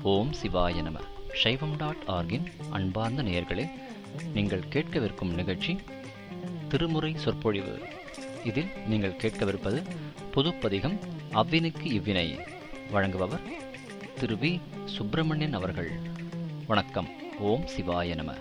ஓம் சிவாய நம சைவம் டாட் ஆர்கின் அன்பார்ந்த நேயர்களே நீங்கள் கேட்கவிருக்கும் நிகழ்ச்சி திருமுறை சொற்பொழிவு இதில் நீங்கள் கேட்கவிருப்பது பொதுப்பதிகம் அவ்வினுக்கு இவ்வினை வழங்குபவர் திரு வி சுப்பிரமணியன் அவர்கள் வணக்கம் ஓம் சிவாய நம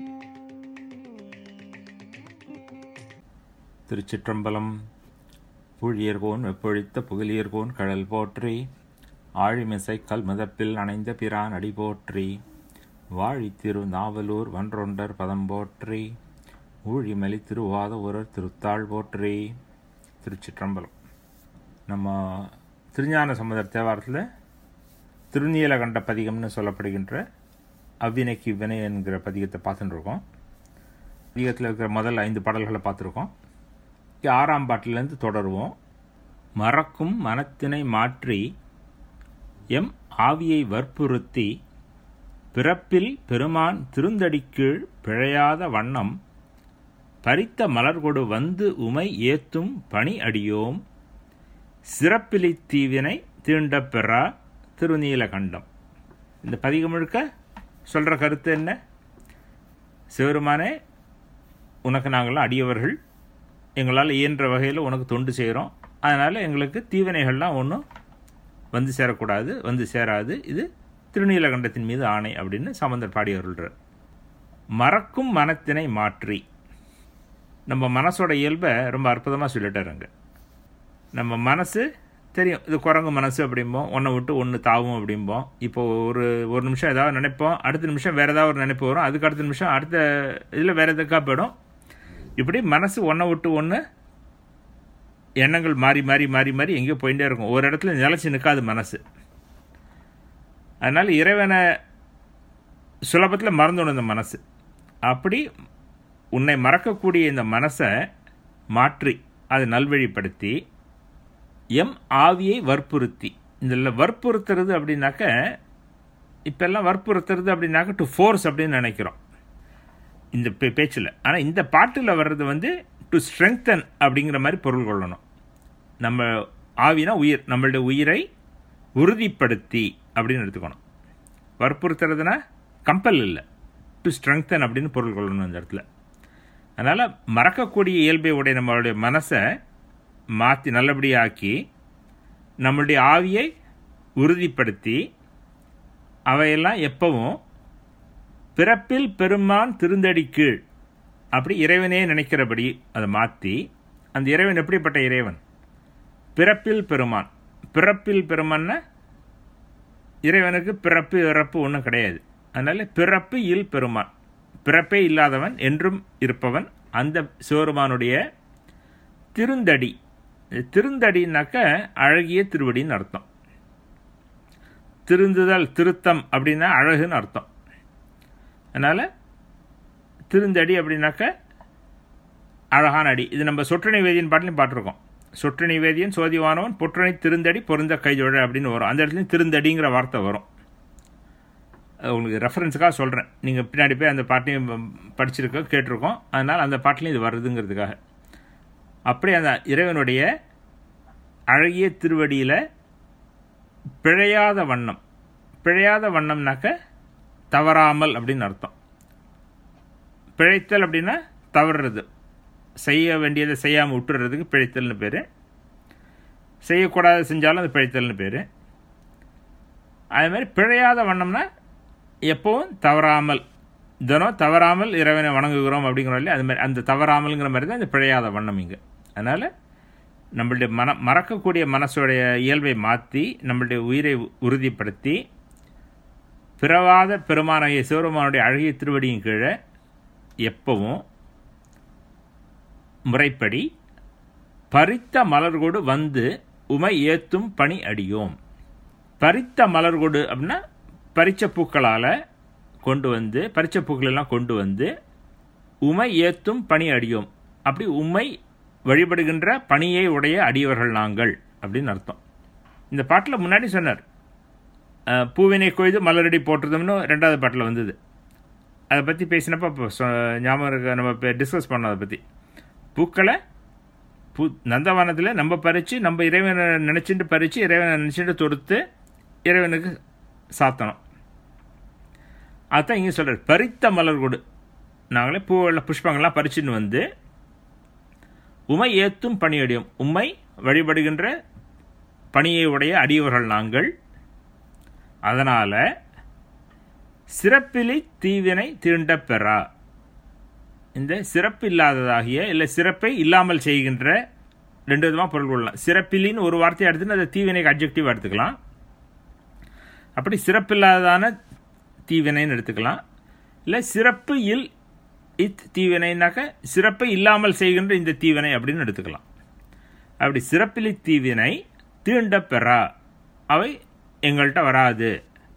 திருச்சிற்றம்பலம் பூழியர்கோன் வெப்பொழித்த புகழியர்கோன் கழல் போற்றி ஆழிமிசை கல்முதப்பில் அணைந்த பிரான் அடி போற்றி வாழித்திரு நாவலூர் வன்றொண்டர் பதம் போற்றி ஊழிமலி திருவாத ஒரர் திருத்தாள் போற்றி திருச்சிற்றம்பலம் நம்ம திருஞான சமுதர் தேவாரத்தில் திருநீலகண்ட பதிகம்னு சொல்லப்படுகின்ற அவ்வினைக்கு இவ்வினை என்கிற பதிகத்தை பார்த்துட்டு இருக்கோம் பதிகத்தில் இருக்கிற முதல் ஐந்து பாடல்களை பார்த்துருக்கோம் ஆறாம் பாட்டிலேருந்து தொடருவோம் மறக்கும் மனத்தினை மாற்றி எம் ஆவியை வற்புறுத்தி பிறப்பில் பெருமான் திருந்தடிக்கீழ் பிழையாத வண்ணம் பறித்த மலர்கொடு வந்து உமை ஏத்தும் பணி அடியோம் சிறப்பிலி தீவினை தீண்டப் பெறா திருநீலகண்டம் இந்த பதிகம் முழுக்க சொல்கிற கருத்து என்ன சிவருமானே உனக்கு நாங்களாம் அடியவர்கள் எங்களால் இயன்ற வகையில் உனக்கு தொண்டு செய்கிறோம் அதனால் எங்களுக்கு தீவினைகள்லாம் ஒன்றும் வந்து சேரக்கூடாது வந்து சேராது இது திருநீலகண்டத்தின் மீது ஆணை அப்படின்னு சமந்தர் பாடி அருள்றார் மறக்கும் மனத்தினை மாற்றி நம்ம மனசோட இயல்பை ரொம்ப அற்புதமாக சொல்லிட்டாருங்க நம்ம மனசு தெரியும் இது குரங்கு மனசு அப்படிம்போம் ஒன்றை விட்டு ஒன்று தாவும் அப்படிம்போம் இப்போ ஒரு ஒரு நிமிஷம் ஏதாவது நினைப்போம் அடுத்த நிமிஷம் வேறு ஏதாவது ஒரு நினைப்பு வரும் அதுக்கு அடுத்த நிமிஷம் அடுத்த இதில் வேறு எதுக்காக போயிடும் இப்படி மனசு ஒன்றை விட்டு ஒன்று எண்ணங்கள் மாறி மாறி மாறி மாறி எங்கேயோ போயிட்டே இருக்கும் ஒரு இடத்துல நிலச்சி நிற்காது மனசு அதனால் இறைவனை சுலபத்தில் மறந்துடும் இந்த மனசு அப்படி உன்னை மறக்கக்கூடிய இந்த மனசை மாற்றி அதை நல்வழிப்படுத்தி எம் ஆவியை வற்புறுத்தி இதில் வற்புறுத்துறது அப்படின்னாக்க இப்போல்லாம் வற்புறுத்துறது அப்படின்னாக்க டு ஃபோர்ஸ் அப்படின்னு நினைக்கிறோம் இந்த பே பேச்சில் ஆனால் இந்த பாட்டில் வர்றது வந்து டு ஸ்ட்ரெங்தன் அப்படிங்கிற மாதிரி பொருள் கொள்ளணும் நம்ம ஆவினா உயிர் நம்மளுடைய உயிரை உறுதிப்படுத்தி அப்படின்னு எடுத்துக்கணும் வற்புறுத்துறதுனா கம்பல் இல்லை டு ஸ்ட்ரெங்தன் அப்படின்னு பொருள் கொள்ளணும் இந்த இடத்துல அதனால் மறக்கக்கூடிய இயல்பை உடைய நம்மளுடைய மனசை மாற்றி நல்லபடியாக்கி நம்மளுடைய ஆவியை உறுதிப்படுத்தி அவையெல்லாம் எப்பவும் பிறப்பில் பெருமான் திருந்தடி கீழ் அப்படி இறைவனே நினைக்கிறபடி அதை மாற்றி அந்த இறைவன் எப்படிப்பட்ட இறைவன் பிறப்பில் பெருமான் பிறப்பில் பெருமான்னா இறைவனுக்கு பிறப்பு இறப்பு ஒன்றும் கிடையாது அதனால பிறப்பு இல் பெருமான் பிறப்பே இல்லாதவன் என்றும் இருப்பவன் அந்த சிவருமானுடைய திருந்தடி திருந்தடினாக்க அழகிய திருவடின்னு அர்த்தம் திருந்துதல் திருத்தம் அப்படின்னா அழகுன்னு அர்த்தம் அதனால் திருந்தடி அப்படின்னாக்க அழகான அடி இது நம்ம சொற்றணி வேதியின் பாட்டிலையும் பாட்டிருக்கோம் சொற்றணி வேதியன் சோதிவானவன் பொற்றணி திருந்தடி பொருந்த கைஜோழ அப்படின்னு வரும் அந்த இடத்துலையும் திருந்தடிங்கிற வார்த்தை வரும் உங்களுக்கு ரெஃபரன்ஸுக்காக சொல்கிறேன் நீங்கள் பின்னாடி போய் அந்த பாட்டையும் படிச்சிருக்கோம் கேட்டிருக்கோம் அதனால் அந்த பாட்டிலையும் இது வருதுங்கிறதுக்காக அப்படி அந்த இறைவனுடைய அழகிய திருவடியில் பிழையாத வண்ணம் பிழையாத வண்ணம்னாக்க தவறாமல் அப்படின்னு அர்த்தம் பிழைத்தல் அப்படின்னா தவறுறது செய்ய வேண்டியதை செய்யாமல் விட்டுறதுக்கு பிழைத்தல்னு பேர் செய்யக்கூடாத செஞ்சாலும் அது பிழைத்தல்னு பேர் அதே மாதிரி பிழையாத வண்ணம்னா எப்போவும் தவறாமல் தினம் தவறாமல் இறைவனை வணங்குகிறோம் அப்படிங்கிறோம் இல்லையா அது மாதிரி அந்த தவறாமல்ங்கிற மாதிரி தான் இந்த பிழையாத வண்ணம் இங்கே அதனால் நம்மளுடைய மன மறக்கக்கூடிய மனசுடைய இயல்பை மாற்றி நம்மளுடைய உயிரை உறுதிப்படுத்தி பிறவாத பெருமானாகிய சிவபெருமானுடைய அழகிய திருவடியின் கீழே எப்பவும் முறைப்படி பறித்த மலர்கொடு வந்து உமை ஏத்தும் பணி அடியோம் பறித்த மலர்கொடு அப்படின்னா பறிச்ச பூக்களால் கொண்டு வந்து பறிச்ச பூக்களெல்லாம் கொண்டு வந்து உமை ஏத்தும் பணி அடியோம் அப்படி உமை வழிபடுகின்ற பணியை உடைய அடியவர்கள் நாங்கள் அப்படின்னு அர்த்தம் இந்த பாட்டில் முன்னாடி சொன்னார் பூவினை கொய்து மலரடி போட்டுறதும்னு ரெண்டாவது பாட்டில் வந்தது அதை பற்றி பேசினப்போ இப்போ ஞாபகம் இருக்க நம்ம இப்போ டிஸ்கஸ் பண்ணோம் அதை பற்றி பூக்களை பூ நந்தவனத்தில் நம்ம பறித்து நம்ம இறைவனை நினச்சிட்டு பறித்து இறைவனை நினச்சிட்டு தொடுத்து இறைவனுக்கு சாத்தணும் அதான் இங்கே சொல்கிறார் பறித்த மலர் கொடு நாங்களே பூவில் புஷ்பங்கள்லாம் பறிச்சுன்னு வந்து உமை ஏத்தும் பணியடியும் உம்மை வழிபடுகின்ற பணியை உடைய அடியவர்கள் நாங்கள் அதனால சிறப்பிலி தீவினை தீண்ட பெறா இந்த சிறப்பு இல்லாததாகிய இல்லை சிறப்பை இல்லாமல் செய்கின்ற ரெண்டு விதமாக பொருள் கொள்ளலாம் சிறப்பிலின்னு ஒரு வார்த்தையை எடுத்துன்னு அதை தீவினைக்கு அப்ஜெக்டிவ் எடுத்துக்கலாம் அப்படி சிறப்பில்லாததான தீவினைன்னு எடுத்துக்கலாம் இல்லை சிறப்பு இல் இத் தீவினைனாக்க சிறப்பை இல்லாமல் செய்கின்ற இந்த தீவினை அப்படின்னு எடுத்துக்கலாம் அப்படி சிறப்பிலி தீவினை தீண்ட பெறா அவை எங்கள்கிட்ட வராது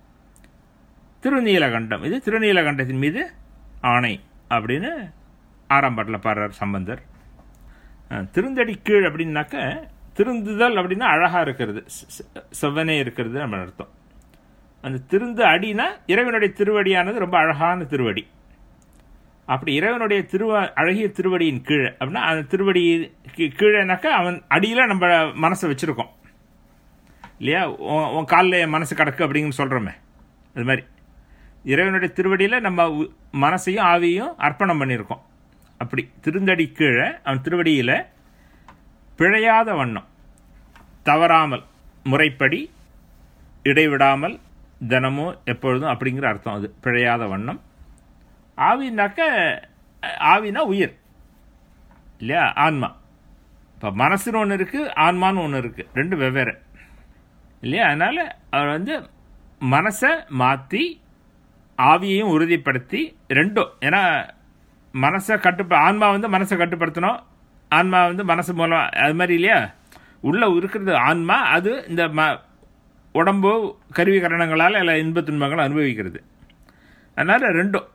திருநீலகண்டம் இது திருநீலகண்டத்தின் மீது ஆணை அப்படின்னு ஆரம்பத்தில் பாடுறார் சம்பந்தர் அஹ், திருந்தடி கீழ் அப்படின்னாக்க திருந்துதல் அப்படின்னா அழகாக இருக்கிறது செ- செ- செவ்வனே இருக்கிறது நம்ம அர்த்தம் அந்த திருந்து அடினா இறைவனுடைய திருவடியானது ரொம்ப அழகான திருவடி அப்படி இறைவனுடைய திருவ அழகிய திருவடியின் கீழே அப்படின்னா அந்த திருவடி கீ- கீழேனாக்கா அவன் அடியில் நம்ம மனசை வச்சுருக்கோம் இல்லையா உன் உன் காலில் என் மனசு கிடக்கு அப்படின்னு சொல்கிறோமே அது மாதிரி இறைவனுடைய திருவடியில் நம்ம உ- மனசையும் ஆவியையும் அர்ப்பணம் பண்ணியிருக்கோம் அப்படி திருந்தடி கீழே அவன் திருவடியில் பிழையாத வண்ணம் தவறாமல் முறைப்படி இடைவிடாமல் தினமும் எப்பொழுதும் அப்படிங்கிற அர்த்தம் அது பிழையாத வண்ணம் ஆவினாக்க அஹ், ஆவினா உயிர் இல்லையா ஆன்மா இப்போ மனசுன்னு ஒன்று இருக்குது ஆன்மான்னு ஒன்று இருக்குது ரெண்டு வெவ்வேறு இல்லையா அதனால் அவர் வந்து மனசை மாற்றி ஆவியையும் உறுதிப்படுத்தி ரெண்டும் ஏன்னா மனசை கட்டுப்ப ஆன்மா வந்து மனசை கட்டுப்படுத்தணும் ஆன்மா வந்து மனசு மூலம் அது மாதிரி இல்லையா உள்ள இருக்கிறது ஆன்மா அது இந்த ம உடம்பு கருவி கரணங்களால் எல்லா இன்பத் துன்பங்களும் அனுபவிக்கிறது அதனால் ரெண்டும்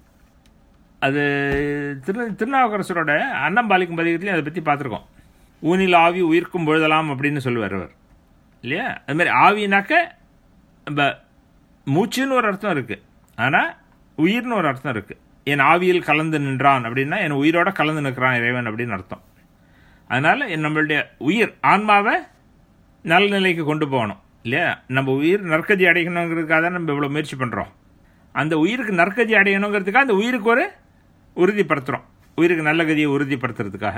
அது திரு திருநாவுக்கரசரோட அன்னம்பாலிக்கும் பதிகத்துலையும் அதை பற்றி பார்த்துருக்கோம் ஊனில் ஆவி உயிர்க்கும் பொழுதலாம் அப்படின்னு சொல்லுவார் அவர் இல்லையா அது மாதிரி ஆவினாக்க நம்ம மூச்சுன்னு ஒரு அர்த்தம் இருக்குது ஆனால் உயிர்னு ஒரு அர்த்தம் இருக்குது என் ஆவியில் கலந்து நின்றான் அப்படின்னா என் உயிரோட கலந்து நிற்கிறான் இறைவன் அப்படின்னு அர்த்தம் அதனால் நம்மளுடைய உயிர் ஆன்மாவை நல்ல நிலைக்கு கொண்டு போகணும் இல்லையா நம்ம உயிர் நற்கதி அடையணுங்கிறதுக்காக தான் நம்ம இவ்வளோ முயற்சி பண்ணுறோம் அந்த உயிருக்கு நற்கதி அடையணுங்கிறதுக்காக அந்த உயிருக்கு ஒரு உறுதிப்படுத்துகிறோம் உயிருக்கு நல்ல கதியை உறுதிப்படுத்துறதுக்காக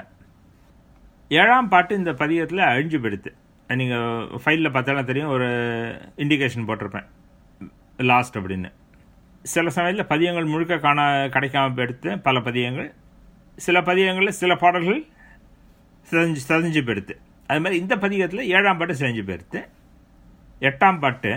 ஏழாம் பாட்டு இந்த பதிகத்தில் அழிஞ்சு போயிடுது நீங்கள் ஃபைலில் பார்த்தாலும் தெரியும் ஒரு இண்டிகேஷன் போட்டிருப்பேன் லாஸ்ட் அப்படின்னு சில சமயத்தில் பதியங்கள் முழுக்க காண கிடைக்காம போயிடுத்து பல பதியங்கள் சில பதியங்களில் சில பாடல்கள் சிதஞ்சு சிதஞ்சு போயிடுது அது மாதிரி இந்த பதிகத்தில் ஏழாம் பாட்டு சிதஞ்சு போயிடுது எட்டாம் பாட்டு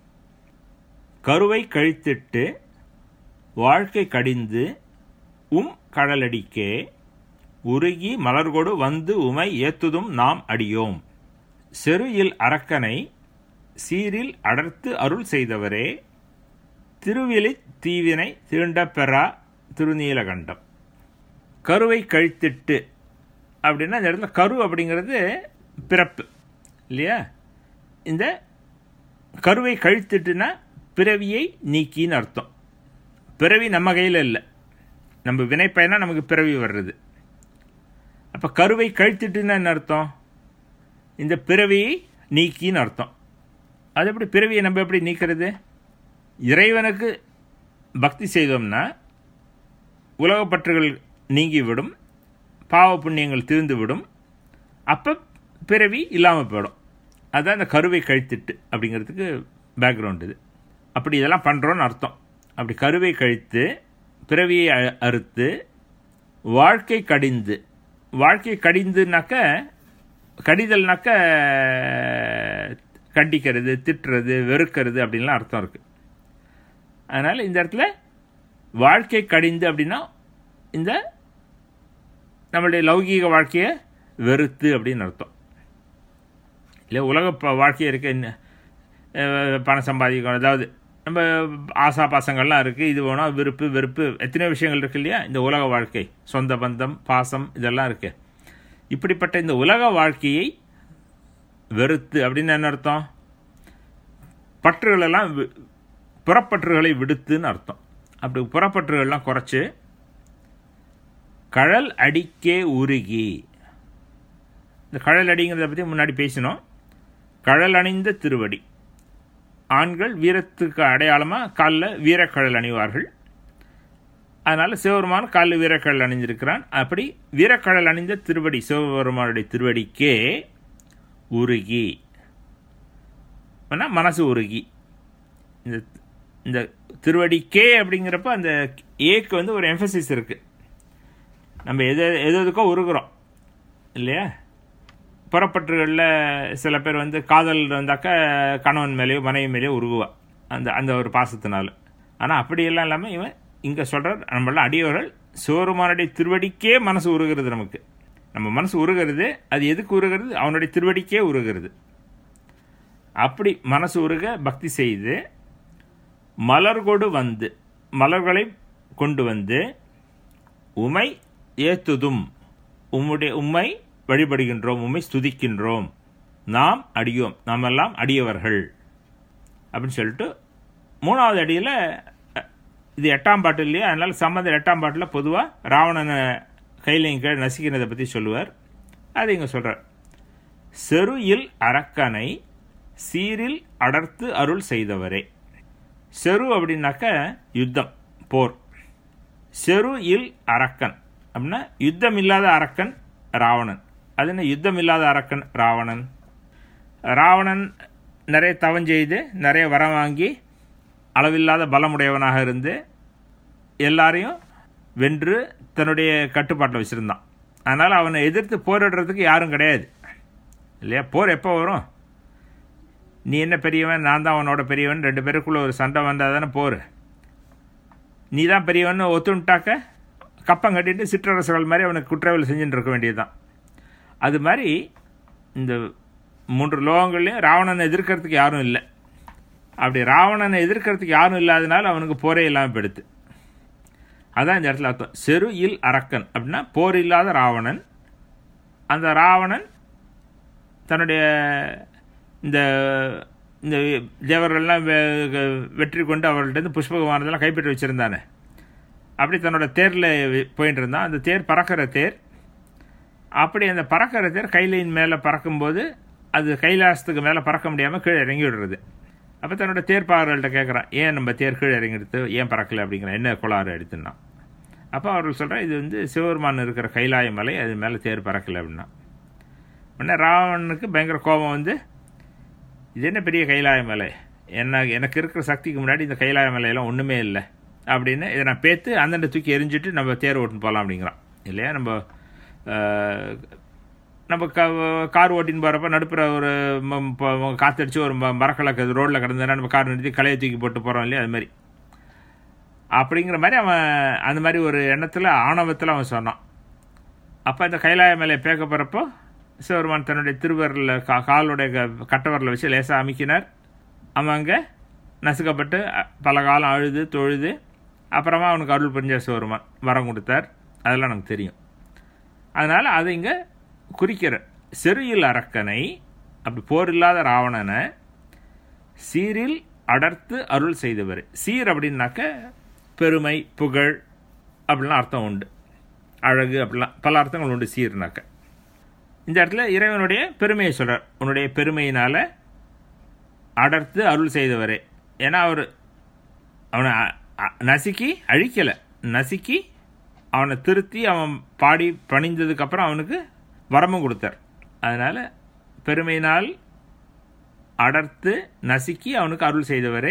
கருவை கழித்திட்டு வாழ்க்கை கடிந்து உம் கடலடிக்கே உருகி மலர்கொடு வந்து உமை ஏத்துதும் நாம் அடியோம் செரு இல் அரக்கனை சீரில் அடர்த்து அருள் செய்தவரே திருவிழி தீவினை தீண்டப் பெறா திருநீலகண்டம் கருவை கழித்திட்டு அப்படின்னா இந்த இடத்துல கரு அப்படிங்கிறது பிறப்பு இல்லையா இந்த கருவை கழித்திட்டுனா பிறவியை நீக்கின்னு அர்த்தம் பிறவி நம்ம கையில் இல்லை நம்ம வினைப்பயனா நமக்கு பிறவி வர்றது அப்போ கருவை கழித்திட்டுன்னா என்ன அர்த்தம் இந்த பிறவியை நீக்கின்னு அர்த்தம் அது எப்படி பிறவியை நம்ம எப்படி நீக்கிறது இறைவனுக்கு பக்தி செய்தோம்னா உலகப்பற்றுகள் நீங்கிவிடும் பாவ புண்ணியங்கள் தீர்ந்து விடும் அப்போ பிறவி இல்லாமல் போயிடும் அதுதான் இந்த கருவை கழித்திட்டு அப்படிங்கிறதுக்கு பேக்ரவுண்ட் இது அப்படி இதெல்லாம் பண்ணுறோன்னு அர்த்தம் அப்படி கருவை கழித்து பிறவியை அ- அறுத்து வாழ்க்கை கடிந்து வாழ்க்கை கடிந்துனாக்க கடிதல்னாக்க கண்டிக்கிறது திட்டுறது வெறுக்கிறது அப்படின்லாம் அர்த்தம் இருக்குது அதனால் இந்த இடத்துல வாழ்க்கை கடிந்து அப்படின்னா இந்த நம்மளுடைய லௌகீக வாழ்க்கையை வெறுத்து அப்படின்னு அர்த்தம் இல்லை உலக ப- வாழ்க்கை இருக்க என்ன அஹ், பணம் சம்பாதிக்கணும் அதாவது நம்ம ஆசா பாசங்கள்லாம் இருக்குது இது வேணும் விருப்பு வெறுப்பு எத்தனையோ விஷயங்கள் இருக்கு இல்லையா இந்த உலக வாழ்க்கை சொந்த பந்தம் பாசம் இதெல்லாம் இருக்கு இப்படிப்பட்ட இந்த உலக வாழ்க்கையை வெறுத்து அப்படின்னு என்ன அர்த்தம் பற்றுகளெல்லாம் வி- புறப்பற்றுகளை விடுத்துன்னு அர்த்தம் அப்படி புறப்பற்றுகள்லாம் குறைச்சு கழல் அடிக்கே உருகி இந்த கழல் அடிங்கிறத பற்றி முன்னாடி பேசினோம் கழல் அணிந்த திருவடி ஆண்கள் வீரத்துக்கு அடையாளமாக காலில் வீரக்கழல் அணிவார்கள் அதனால் சிவபெருமான் காலில் வீரக்கழல் அணிஞ்சிருக்கிறான் அப்படி வீரக்கழல் அணிந்த திருவடி சிவபெருமானுடைய திருவடிக்கே உருகி ஆனால் மனசு உருகி இந்த இந்த திருவடிக்கே அப்படிங்கிறப்ப அந்த ஏக்கு வந்து ஒரு எம்பசிஸ் இருக்குது நம்ம எது எது எதுக்கோ உருகுறோம் இல்லையா புறப்பற்றுகளில் சில பேர் வந்து காதல் வந்தாக்கா கணவன் மேலேயோ மனைவி மேலேயோ உருகுவா அந்த அந்த ஒரு பாசத்தினால ஆனால் அப்படியெல்லாம் இல்லாமல் இவன் இங்கே சொல்கிறார் நம்மளாம் அடியவர்கள் சிவருமானுடைய திருவடிக்கே மனசு உருகிறது நமக்கு நம்ம மனசு உருகிறது அது எதுக்கு உருகிறது அவனுடைய திருவடிக்கே உருகிறது அப்படி மனசு உருக பக்தி செய்து மலர்கொடு வந்து மலர்களை கொண்டு வந்து உமை ஏத்துதும் உம்முடைய உம்மை வழிபடுகின்றோம் உம்மை ஸ்துதிக்கின்றோம் நாம் அடியோம் நாம் எல்லாம் அடியவர்கள் அப்படின்னு சொல்லிட்டு மூணாவது அடியில் இது எட்டாம் பாட்டு இல்லையா அதனால் சம்மந்த எட்டாம் பாட்டில் பொதுவாக ராவணனை கையிலையும் கீழே நசிக்கிறதை பற்றி சொல்லுவார் அது இங்கே சொல்கிறார் செரு இல் அரக்கனை சீரில் அடர்த்து அருள் செய்தவரே செரு அப்படின்னாக்க யுத்தம் போர் செரு இல் அரக்கன் அப்படின்னா யுத்தம் இல்லாத அரக்கன் ராவணன் அது என்ன யுத்தம் இல்லாத அரக்கன் ராவணன் ராவணன் நிறைய தவம் செய்து நிறைய வரம் வாங்கி அளவில்லாத பலமுடையவனாக இருந்து எல்லாரையும் வென்று தன்னுடைய கட்டுப்பாட்டில் வச்சுருந்தான் அதனால் அவனை எதிர்த்து போரிடுறதுக்கு யாரும் கிடையாது இல்லையா போர் எப்போ வரும் நீ என்ன பெரியவன் நான் தான் அவனோட பெரியவன் ரெண்டு பேருக்குள்ள ஒரு சண்டை வந்தால் தானே போர் நீ தான் பெரியவன் ஒத்துண்டாக்க கப்பம் கட்டிட்டு சிற்றரசுகள் மாதிரி அவனுக்கு குற்றவியல் செஞ்சுட்டு இருக்க வேண்டியதுதான் அது மாதிரி இந்த மூன்று லோகங்கள்லையும் ராவணனை எதிர்க்கிறதுக்கு யாரும் இல்லை அப்படி ராவணனை எதிர்க்கிறதுக்கு யாரும் இல்லாதனால அவனுக்கு போரே இல்லாமல் போயிடுது அதான் இந்த இடத்துல அர்த்தம் செரு இல் அரக்கன் அப்படின்னா போர் இல்லாத ராவணன் அந்த ராவணன் தன்னுடைய இந்த இந்த தேவர்கள்லாம் வெற்றி கொண்டு அவர்கள்ட்ட புஷ்பகுமாரதெல்லாம் கைப்பற்றி வச்சுருந்தானே அப்படி தன்னோட தேரில் போயிட்டு இருந்தான் அந்த தேர் பறக்கிற தேர் அப்படி அந்த பறக்கிற தேர் கைலியின் மேலே பறக்கும்போது அது கைலாசத்துக்கு மேலே பறக்க முடியாமல் கீழே இறங்கி விடுறது அப்போ தன்னோட தேர்ப்பாளர்கள்ட்ட கேட்குறான் ஏன் நம்ம தேர் கீழே இறங்கிடுத்து ஏன் பறக்கலை அப்படிங்கிற என்ன கோளாறு எடுத்துனா அப்போ அவர்கள் சொல்கிறேன் இது வந்து சிவபெருமான் இருக்கிற கைலாய மலை அது மேலே தேர் பறக்கலை அப்படின்னா உடனே ராவணனுக்கு பயங்கர கோபம் வந்து இது என்ன பெரிய கைலாய மலை என்ன எனக்கு இருக்கிற சக்திக்கு முன்னாடி இந்த கைலாய மலையெல்லாம் ஒன்றுமே இல்லை அப்படின்னு இதை நான் பேத்து அந்தண்ட தூக்கி எரிஞ்சிட்டு நம்ம தேர் ஓட்டுன்னு போகலாம் அப்படிங்கிறான் இல்லையா நம்ம நம்ம க கார் ஓட்டின்னு போகிறப்ப நடுப்புற ஒரு காத்தடிச்சு ஒரு மரக்கலை ரோட்டில் கிடந்ததுன்னா நம்ம கார் நிறுத்தி கலையை தூக்கி போட்டு போகிறோம் இல்லையா அது மாதிரி அப்படிங்கிற மாதிரி அவன் அந்த மாதிரி ஒரு எண்ணத்தில் ஆணவத்தில் அவன் சொன்னான் அப்போ இந்த கைலாய மேலே பேக்க போகிறப்போ சிவருமான் தன்னுடைய திருவரில் கா காலுடைய கட்டவரில் வச்சு லேசாக அமைக்கினார் அவன் அங்கே நசுக்கப்பட்டு பல காலம் அழுது தொழுது அப்புறமா அவனுக்கு அருள் புரிஞ்ச சிவருமான் வரம் கொடுத்தார் அதெல்லாம் நமக்கு தெரியும் அதனால் அதை இங்கே குறிக்கிற செருயில் அரக்கனை அப்படி போர் இல்லாத ராவணனை சீரில் அடர்த்து அருள் செய்தவர் சீர் அப்படின்னாக்க பெருமை புகழ் அப்படிலாம் அர்த்தம் உண்டு அழகு அப்படிலாம் பல அர்த்தங்கள் உண்டு சீர்னாக்க இந்த இடத்துல இறைவனுடைய பெருமையை சொல்கிறார் உன்னுடைய பெருமையினால் அடர்த்து அருள் செய்தவரே ஏன்னா அவர் அவனை நசுக்கி அழிக்கலை நசுக்கி அவனை திருத்தி அவன் பாடி பணிந்ததுக்கப்புறம் அவனுக்கு வரமும் கொடுத்தார் அதனால் பெருமையினால் அடர்த்து நசுக்கி அவனுக்கு அருள் செய்தவரே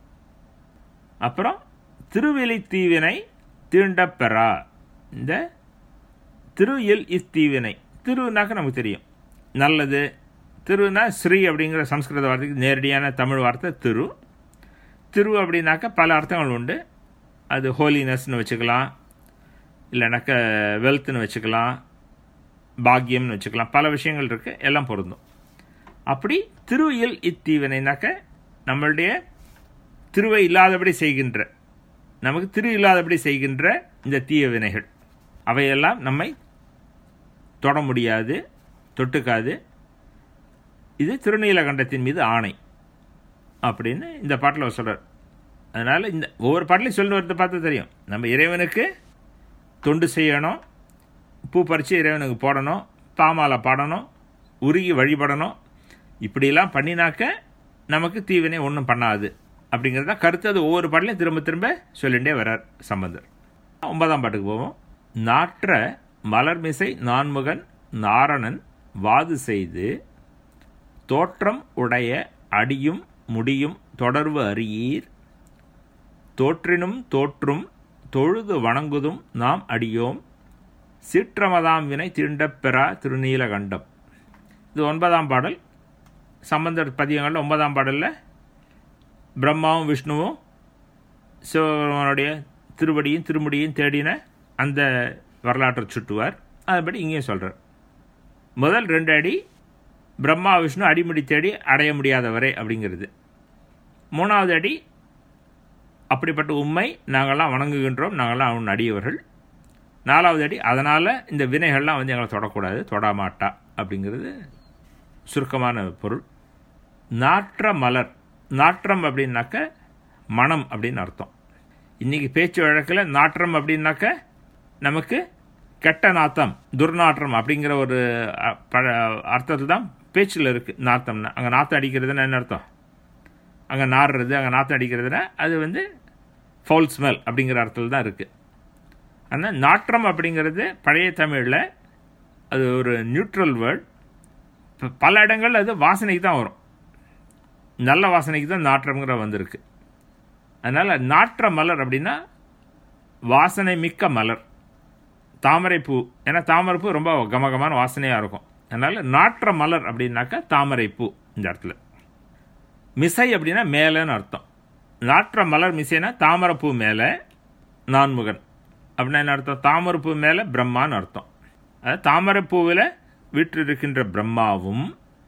அப்புறம் திருவெளி தீவினை தீண்டப்பெறா இந்த திரு எல் இத்தீவினை திருனாக்க நமக்கு தெரியும் நல்லது திருனா ஸ்ரீ அப்படிங்கிற சம்ஸ்கிருத வார்த்தைக்கு நேரடியான தமிழ் வார்த்தை திரு திரு அப்படின்னாக்க பல அர்த்தங்கள் உண்டு அது ஹோலினஸ்னு வச்சுக்கலாம் இல்லைனாக்க வெல்த்னு வச்சுக்கலாம் பாக்கியம்னு வச்சுக்கலாம் பல விஷயங்கள் இருக்குது எல்லாம் பொருந்தும் அப்படி திருவியல் இத்தீவினைனாக்க நம்மளுடைய திருவை இல்லாதபடி செய்கின்ற நமக்கு திரு இல்லாதபடி செய்கின்ற இந்த தீய வினைகள் அவையெல்லாம் நம்மை தொட முடியாது தொட்டுக்காது இது திருநீலகண்டத்தின் மீது ஆணை அப்படின்னு இந்த பாட்டில் சொல்கிறார் அதனால் இந்த ஒவ்வொரு பாட்டிலையும் சொல்லி வரதை பார்த்து தெரியும் நம்ம இறைவனுக்கு தொண்டு செய்யணும் பூ பறித்து இறைவனுக்கு போடணும் பாமாலை பாடணும் உருகி வழிபடணும் இப்படியெல்லாம் பண்ணினாக்க நமக்கு தீவினை ஒன்றும் பண்ணாது அப்படிங்கிறத கருத்து அது ஒவ்வொரு பாடலையும் திரும்ப திரும்ப சொல்லிகிட்டே வரார் சம்பந்தர் ஒன்பதாம் பாட்டுக்கு போவோம் நாற்ற மலர்மிசை நான்முகன் நாரணன் வாது செய்து தோற்றம் உடைய அடியும் முடியும் தொடர்பு அறியீர் தோற்றினும் தோற்றும் தொழுது வணங்குதும் நாம் அடியோம் சீற்றமதாம் வினை தீண்டப் பெறா திருநீலகண்டம் இது ஒன்பதாம் பாடல் சம்பந்தர் பதியங்களில் ஒன்பதாம் பாடலில் பிரம்மாவும் விஷ்ணுவும் சிவபெருமானுடைய திருவடியும் திருமுடியும் தேடின அந்த வரலாற்றை சுட்டுவார் அதுபடி இங்கேயும் சொல்கிறார் முதல் ரெண்டு அடி பிரம்மா விஷ்ணு அடிமுடி தேடி அடைய முடியாதவரே அப்படிங்கிறது மூணாவது அடி அப்படிப்பட்ட உண்மை நாங்கள்லாம் வணங்குகின்றோம் நாங்கள்லாம் அவன் அடியவர்கள் நாலாவது அடி அதனால் இந்த வினைகள்லாம் வந்து எங்களை தொடக்கூடாது தொடாமாட்டா அப்படிங்கிறது சுருக்கமான பொருள் நாற்ற மலர் நாற்றம் அப்படின்னாக்க மனம் அப்படின்னு அர்த்தம் இன்றைக்கி பேச்சு வழக்கில் நாற்றம் அப்படின்னாக்க நமக்கு கெட்ட நாத்தம் துர்நாற்றம் அப்படிங்கிற ஒரு அர்த்தத்தில் தான் பேச்சில் இருக்குது நாத்தம்னா அங்கே நாத்தம் அடிக்கிறதுனா என்ன அர்த்தம் அங்கே நாடுறது அங்கே நாத்தம் அடிக்கிறதுனா அது வந்து ஃபவுல் ஸ்மெல் அப்படிங்கிற அர்த்தத்தில் தான் இருக்குது ஆனால் நாற்றம் அப்படிங்கிறது பழைய தமிழில் அது ஒரு நியூட்ரல் வேர்ட் பல இடங்கள் அது வாசனைக்கு தான் வரும் நல்ல வாசனைக்கு தான் நாற்றம்ங்கிற வந்திருக்கு அதனால் நாற்ற மலர் அப்படின்னா வாசனை மிக்க மலர் தாமரைப்பூ ஏன்னா தாமரைப்பூ ரொம்ப கமகமான வாசனையாக இருக்கும் அதனால் நாற்ற மலர் அப்படின்னாக்கா தாமரைப்பூ இந்த இடத்துல மிசை அப்படின்னா மேலேன்னு அர்த்தம் நாற்ற மலர் மிசைனா தாமரைப்பூ மேலே நான்முகன் அப்படின்னா என்ன அர்த்தம் தாமரைப்பூ மேலே பிரம்மான்னு அர்த்தம் அதாவது தாமரைப்பூவில் வீற்றிருக்கின்ற பிரம்மாவும்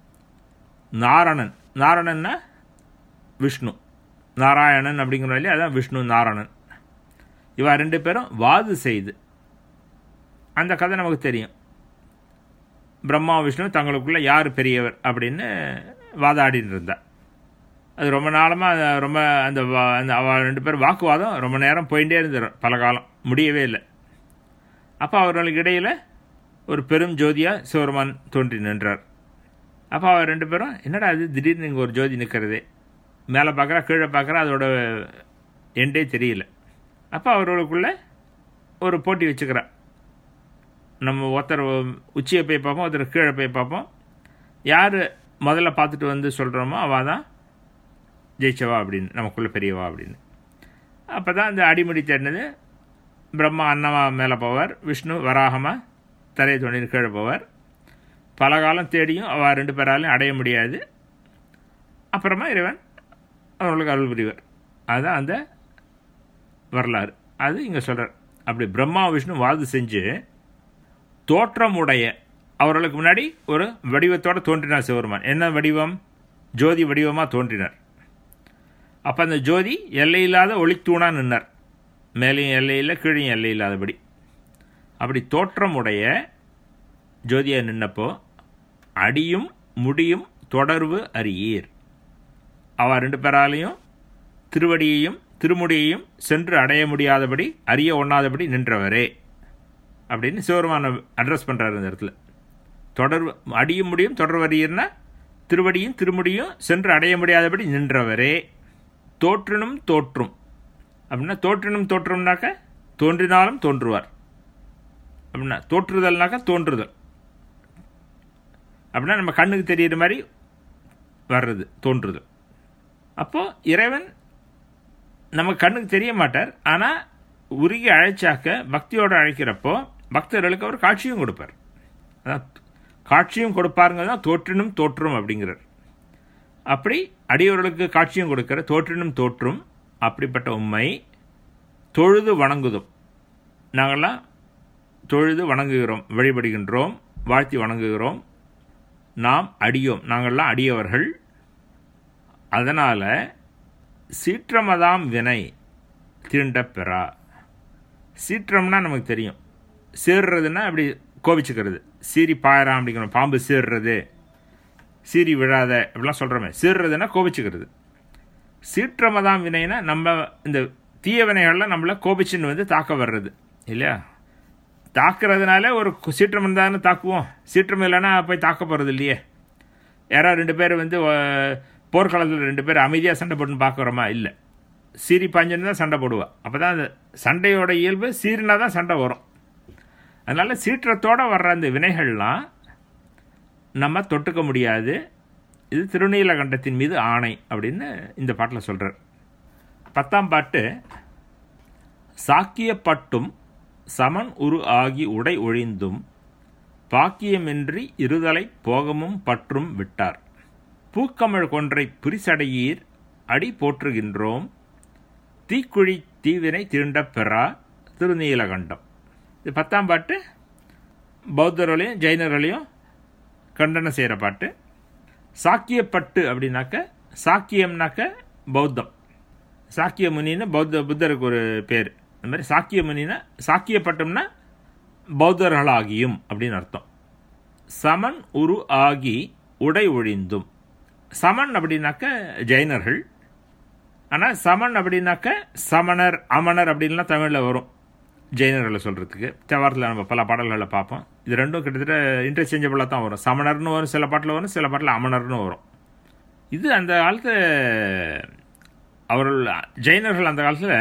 நாரணன் நாரணன்னா விஷ்ணு நாராயணன் அப்படிங்கிற இல்லையா அதான் விஷ்ணு நாராயணன் இவா ரெண்டு பேரும் வாது செய்து அந்த கதை நமக்கு தெரியும் பிரம்மா விஷ்ணு தங்களுக்குள்ள யார் பெரியவர் அப்படின்னு வாதாடின்னு இருந்தா அது ரொம்ப நாளமாக ரொம்ப அந்த அந்த அவ ரெண்டு பேர் வாக்குவாதம் ரொம்ப நேரம் போயிட்டே இருந்தார் பல காலம் முடியவே இல்லை அப்போ அவர்களுக்கு இடையில் ஒரு பெரும் ஜோதியாக சிவருமான் தோன்றி நின்றார் அப்போ அவர் ரெண்டு பேரும் என்னடா அது திடீர்னு இங்கே ஒரு ஜோதி நிற்கிறது மேலே பார்க்குறா கீழே பார்க்குறா அதோட எண்டே தெரியல அப்போ அவர்களுக்குள்ள ஒரு போட்டி வச்சுக்கிறா நம்ம ஒருத்தர் உச்சியை போய் பார்ப்போம் ஒருத்தர் கீழே போய் பார்ப்போம் யார் முதல்ல பார்த்துட்டு வந்து சொல்கிறோமோ அவள் தான் ஜெயிச்சவா அப்படின்னு நமக்குள்ளே பெரியவா அப்படின்னு அப்போ தான் அந்த அடிமுடி தேடினது பிரம்மா அன்னமா மேலே போவார் விஷ்ணு வராகமாக தரையை தோண்டின்னு கீழே போவார் பல காலம் தேடியும் அவள் ரெண்டு பேராலையும் அடைய முடியாது அப்புறமா இறைவன் அவர்களுக்கு அருள் புரிவர் அதுதான் அந்த வரலாறு அது இங்கே சொல்கிறார் அப்படி பிரம்மா விஷ்ணு வாது செஞ்சு தோற்றமுடைய அவர்களுக்கு முன்னாடி ஒரு வடிவத்தோடு தோன்றினார் சிவருமான் என்ன வடிவம் ஜோதி வடிவமாக தோன்றினார் அப்போ அந்த ஜோதி எல்லையில்லாத ஒளித்தூணாக நின்னார் மேலேயும் எல்லையில் கீழையும் எல்லை இல்லாதபடி அப்படி தோற்றமுடைய ஜோதியாக நின்னப்போ அடியும் முடியும் தொடர்பு அறியீர் அவ ரெண்டு பேராலையும் திருவடியையும் திருமுடியையும் சென்று அடைய முடியாதபடி அறிய ஒண்ணாதபடி நின்றவரே அப்படின்னு சிவருமான அட்ரஸ் பண்ணுறாரு இந்த இடத்துல தொடர்பு அடியும் முடியும் தொடர்பு அறியர்னா திருவடியும் திருமுடியும் சென்று அடைய முடியாதபடி நின்றவரே தோற்றினும் தோற்றும் அப்படின்னா தோற்றினும் தோற்றும்னாக்க தோன்றினாலும் தோன்றுவார் அப்படின்னா தோற்றுதல்னாக்கா தோன்றுதல் அப்படின்னா நம்ம கண்ணுக்கு தெரியிற மாதிரி வர்றது தோன்றுதல் அப்போது இறைவன் நம்ம கண்ணுக்கு தெரிய மாட்டார் ஆனால் உருகி அழைச்சாக்க பக்தியோடு அழைக்கிறப்போ பக்தர்களுக்கு அவர் காட்சியும் கொடுப்பார் அதான் காட்சியும் கொடுப்பாருங்க தான் தோற்றினும் தோற்றும் அப்படிங்கிறார் அப்படி அடியவர்களுக்கு காட்சியும் கொடுக்கிற தோற்றினும் தோற்றும் அப்படிப்பட்ட உண்மை தொழுது வணங்குதும் நாங்கள்லாம் தொழுது வணங்குகிறோம் வழிபடுகின்றோம் வாழ்த்தி வணங்குகிறோம் நாம் அடியோம் நாங்கள்லாம் அடியவர்கள் அதனால் சீற்றமதாம் வினை தீண்டப் பெறா சீற்றம்னா நமக்கு தெரியும் சீர்றதுன்னா அப்படி கோபிச்சுக்கிறது சீறி பாயறான் அப்படிங்கிற பாம்பு சீர்றது சீறி விழாத அப்படிலாம் சொல்கிறோமே சீர்றதுன்னா கோபிச்சுக்கிறது சீற்றமதாம் வினைனா நம்ம இந்த தீய வினைகள்லாம் நம்மளை கோபிச்சுன்னு வந்து தாக்க வர்றது இல்லையா தாக்குறதுனால ஒரு சீற்றம் இருந்தாலும் தாக்குவோம் சீற்றம் இல்லைன்னா போய் தாக்க போகிறது இல்லையே யாராவது ரெண்டு பேர் வந்து போர்க்களத்தில் ரெண்டு பேர் அமைதியாக சண்டை போட்டுன்னு பார்க்குறோமா இல்லை சீறி பாஞ்சுன்னு தான் சண்டை போடுவா அப்போ தான் அந்த சண்டையோட இயல்பு சீரினா தான் சண்டை வரும் அதனால் சீற்றத்தோடு வர்ற அந்த வினைகள்லாம் நம்ம தொட்டுக்க முடியாது இது திருநீலகண்டத்தின் மீது ஆணை அப்படின்னு இந்த பாட்டில் சொல்கிறார் பத்தாம் பாட்டு சாக்கியப்பட்டும் சமன் உரு ஆகி உடை ஒழிந்தும் பாக்கியமின்றி இருதலை போகமும் பற்றும் விட்டார் பூக்கமிழ் கொன்றை பிரிசடையீர் அடி போற்றுகின்றோம் தீக்குழி தீவினை தீண்டப் பெறா திருநீலகண்டம் இது பத்தாம் பாட்டு பௌத்தர்களையும் ஜெயினர்களையும் கண்டனம் செய்கிற பாட்டு சாக்கியப்பட்டு அப்படின்னாக்க சாக்கியம்னாக்க பௌத்தம் சாக்கிய முனின்னு பௌத்த புத்தருக்கு ஒரு பேர் இந்த மாதிரி சாக்கிய முனினா சாக்கியப்பட்டோம்னா பௌத்தர்களாகியும் அப்படின்னு அர்த்தம் சமன் உரு ஆகி உடை ஒழிந்தும் சமன் அப்படின்னாக்க ஜெயினர்கள் ஆனால் சமன் அப்படின்னாக்க சமணர் அமணர் அப்படின்லாம் தமிழில் வரும் ஜெயினர்களை சொல்கிறதுக்கு தேவாரத்தில் நம்ம பல பாடல்களில் பார்ப்போம் இது ரெண்டும் கிட்டத்தட்ட இன்டர்சேஞ்சபிளாக தான் வரும் சமணர்னு வரும் சில பாட்டில் வரும் சில பாட்டில் அமணர்னு வரும் இது அந்த காலத்தில் அவர்கள் ஜெயினர்கள் அந்த காலத்தில்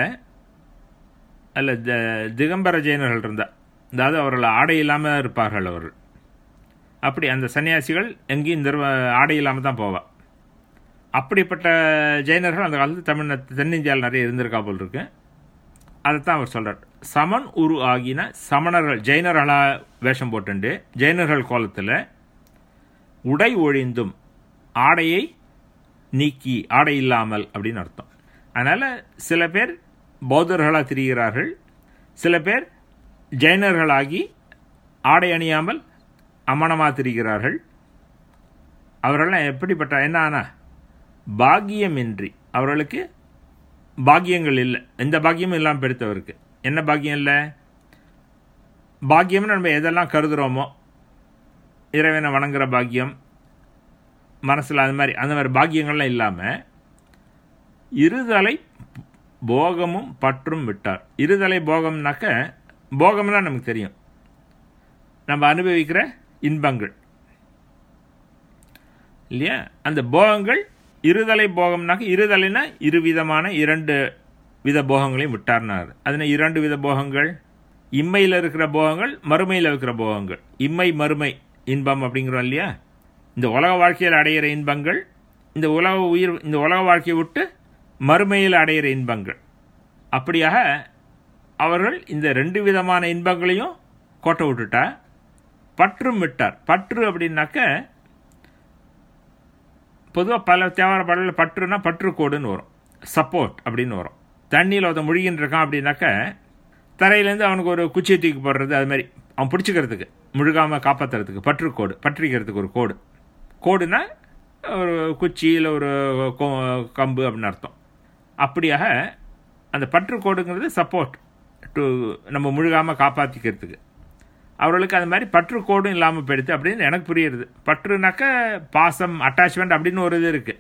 அல்ல த திகம்பர ஜெயினர்கள் இருந்தால் அதாவது அவர்கள் ஆடை இல்லாமல் இருப்பார்கள் அவர்கள் அப்படி அந்த சன்னியாசிகள் எங்கேயும் இந்த ஆடை இல்லாமல் தான் போவா அப்படிப்பட்ட ஜெயினர்கள் அந்த காலத்தில் தமிழ் தென்னிந்தியாவில் நிறைய இருந்திருக்கா போல் இருக்கு அதைத்தான் அவர் சொல்கிறார் சமன் உரு ஆகின சமணர்கள் ஜெயினர்களாக வேஷம் போட்டுண்டு ஜெயினர்கள் கோலத்தில் உடை ஒழிந்தும் ஆடையை நீக்கி ஆடை இல்லாமல் அப்படின்னு அர்த்தம் அதனால் சில பேர் பௌத்தர்களாக திரிகிறார்கள் சில பேர் ஜெயினர்களாகி ஆடை அணியாமல் அமனமாக திரிகிறார்கள் அவர்களெல்லாம் எப்படிப்பட்ட என்ன ஆனா பாக்கியமின்றி அவர்களுக்கு பாக்கியங்கள் இல்லை எந்த பாக்கியமும் இல்லாமல் பெருத்தவருக்கு என்ன பாக்கியம் இல்லை பாக்கியம்னு நம்ம எதெல்லாம் கருதுகிறோமோ இறைவனை வணங்குற பாக்கியம் மனசில் அது மாதிரி அந்த மாதிரி பாக்கியங்கள்லாம் இல்லாமல் இருதலை போகமும் பற்றும் விட்டார் இருதலை போகம்னாக்க போகம்னா நமக்கு தெரியும் நம்ம அனுபவிக்கிற இன்பங்கள் இல்லையா அந்த போகங்கள் இருதலை போகம்னாக்க இருதலைனா இருவிதமான இரண்டு வித போகங்களையும் விட்டார்னார் அதுனா இரண்டு வித போகங்கள் இம்மையில் இருக்கிற போகங்கள் மறுமையில் இருக்கிற போகங்கள் இம்மை மறுமை இன்பம் அப்படிங்கிறோம் இல்லையா இந்த உலக வாழ்க்கையில் அடையிற இன்பங்கள் இந்த உலக உயிர் இந்த உலக வாழ்க்கையை விட்டு மறுமையில் அடையிற இன்பங்கள் அப்படியாக அவர்கள் இந்த ரெண்டு விதமான இன்பங்களையும் கோட்டை விட்டுட்டா பற்றும் விட்டார் பற்று அப்படின்னாக்க பொதுவாக பல தேவார பாடலில் பற்றுனா பற்றுக்கோடுன்னு வரும் சப்போர்ட் அப்படின்னு வரும் தண்ணியில் ஒருத்தன் முழுகின்னு இருக்கான் அப்படின்னாக்க தரையிலேருந்து அவனுக்கு ஒரு குச்சியை தூக்கி போடுறது அது மாதிரி அவன் பிடிச்சிக்கிறதுக்கு முழுகாமல் காப்பாற்றுறதுக்கு பற்றுக்கோடு பற்றிக்கிறதுக்கு ஒரு கோடு கோடுனா ஒரு குச்சி இல்லை ஒரு கம்பு அப்படின்னு அர்த்தம் அப்படியாக அந்த பற்றுக்கோடுங்கிறது சப்போர்ட் டு நம்ம முழுகாமல் காப்பாற்றிக்கிறதுக்கு அவர்களுக்கு அது மாதிரி பற்றுக்கோடும் இல்லாமல் போயிடுது அப்படின்னு எனக்கு புரியுறது பற்றுனாக்க பாசம் அட்டாச்மெண்ட் அப்படின்னு ஒரு இது இருக்குது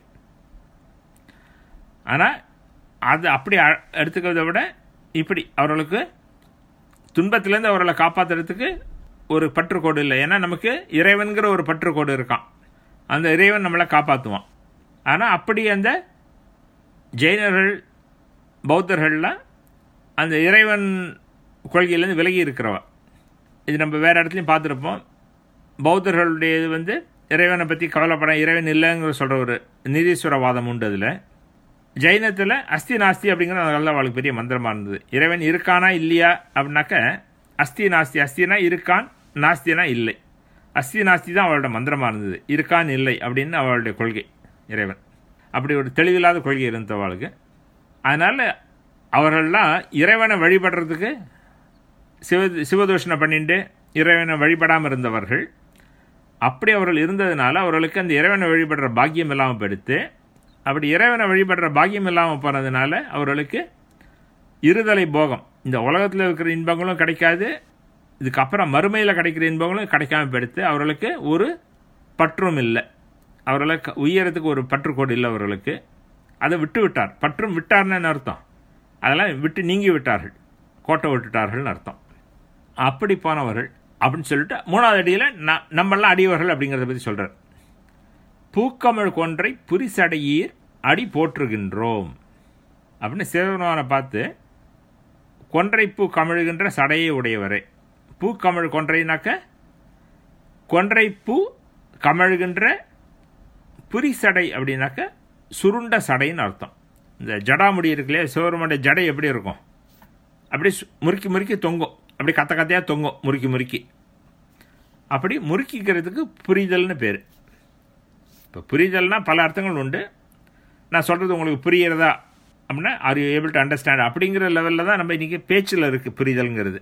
ஆனால் அது அப்படி எடுத்துக்கிறத விட இப்படி அவர்களுக்கு துன்பத்திலேருந்து அவர்களை காப்பாற்றுறதுக்கு ஒரு பற்றுக்கோடு இல்லை ஏன்னா நமக்கு இறைவன்கிற ஒரு பற்றுக்கோடு இருக்கான் அந்த இறைவன் நம்மளை காப்பாற்றுவான் ஆனால் அப்படி அந்த ஜெயினர்கள் பௌத்தர்கள்லாம் அந்த இறைவன் கொள்கையிலேருந்து விலகி இருக்கிறவ இது நம்ம வேறு இடத்துலையும் பார்த்துருப்போம் பௌத்தர்களுடைய இது வந்து இறைவனை பற்றி கவலைப்பட இறைவன் இல்லைங்கிற சொல்கிற ஒரு நிதீஸ்வரவாதம் உண்டு அதில் ஜெயினத்தில் அஸ்தி நாஸ்தி அப்படிங்கிற நல்ல அவளுக்கு பெரிய மந்திரமாக இருந்தது இறைவன் இருக்கானா இல்லையா அப்படின்னாக்க அஸ்தி நாஸ்தி அஸ்தினா இருக்கான் நாஸ்தினா இல்லை அஸ்தி நாஸ்தி தான் அவளோட மந்திரமாக இருந்தது இருக்கான் இல்லை அப்படின்னு அவளுடைய கொள்கை இறைவன் அப்படி ஒரு தெளிவில்லாத கொள்கை இருந்தவளுக்கு அதனால் அவர்கள்லாம் இறைவனை வழிபடுறதுக்கு சிவ சிவதூஷணை பண்ணிட்டு இறைவனை வழிபடாமல் இருந்தவர்கள் அப்படி அவர்கள் இருந்ததுனால அவர்களுக்கு அந்த இறைவனை வழிபடுற பாக்கியம் இல்லாமல் போயிடுத்து அப்படி இறைவனை வழிபடுற பாக்கியம் இல்லாமல் போனதுனால அவர்களுக்கு இருதலை போகம் இந்த உலகத்தில் இருக்கிற இன்பங்களும் கிடைக்காது இதுக்கப்புறம் மறுமையில் கிடைக்கிற இன்பங்களும் கிடைக்காம போயிடுத்து அவர்களுக்கு ஒரு பற்றும் இல்லை அவர்களுக்கு உயரத்துக்கு ஒரு பற்றுக்கோடு இல்லை அவர்களுக்கு அதை விட்டு விட்டார் பற்றும் விட்டார்னு என்ன அர்த்தம் அதெல்லாம் விட்டு நீங்கி விட்டார்கள் கோட்டை விட்டுட்டார்கள்னு அர்த்தம் அப்படி போனவர்கள் அப்படின்னு சொல்லிட்டு மூணாவது அடியில் ந நம்மளாம் அடியவர்கள் அப்படிங்கிறத பற்றி சொல்கிறார் பூக்கமிழ் கொன்றை புரிசடையீர் அடி போற்றுகின்றோம் அப்படின்னு சிவபெருமானை பார்த்து கொன்றைப்பூ கமிழ்கின்ற சடையை உடையவரே பூக்கமிழ் கொன்றைனாக்க கொன்றைப்பூ கமழ்கின்ற புரிசடை அப்படின்னாக்க சுருண்ட சடைன்னு அர்த்தம் இந்த ஜடாமுடி இருக்குல்லையா சிவபெருமானுடைய ஜடை எப்படி இருக்கும் அப்படியே சு- முறுக்கி முறுக்கி தொங்கும் அப்படி கத்த கத்தையாக தொங்கும் முறுக்கி முறுக்கி அப்படி முறுக்கிக்கிறதுக்கு புரிதல்னு பேர் இப்போ புரிதல்னா பல அர்த்தங்கள் உண்டு நான் சொல்கிறது உங்களுக்கு புரிகிறதா அப்படின்னா are you able to understand அப்படிங்கிற லெவலில் தான் நம்ம இன்றைக்கி பேச்சில் இருக்குது புரிதல்ங்கிறது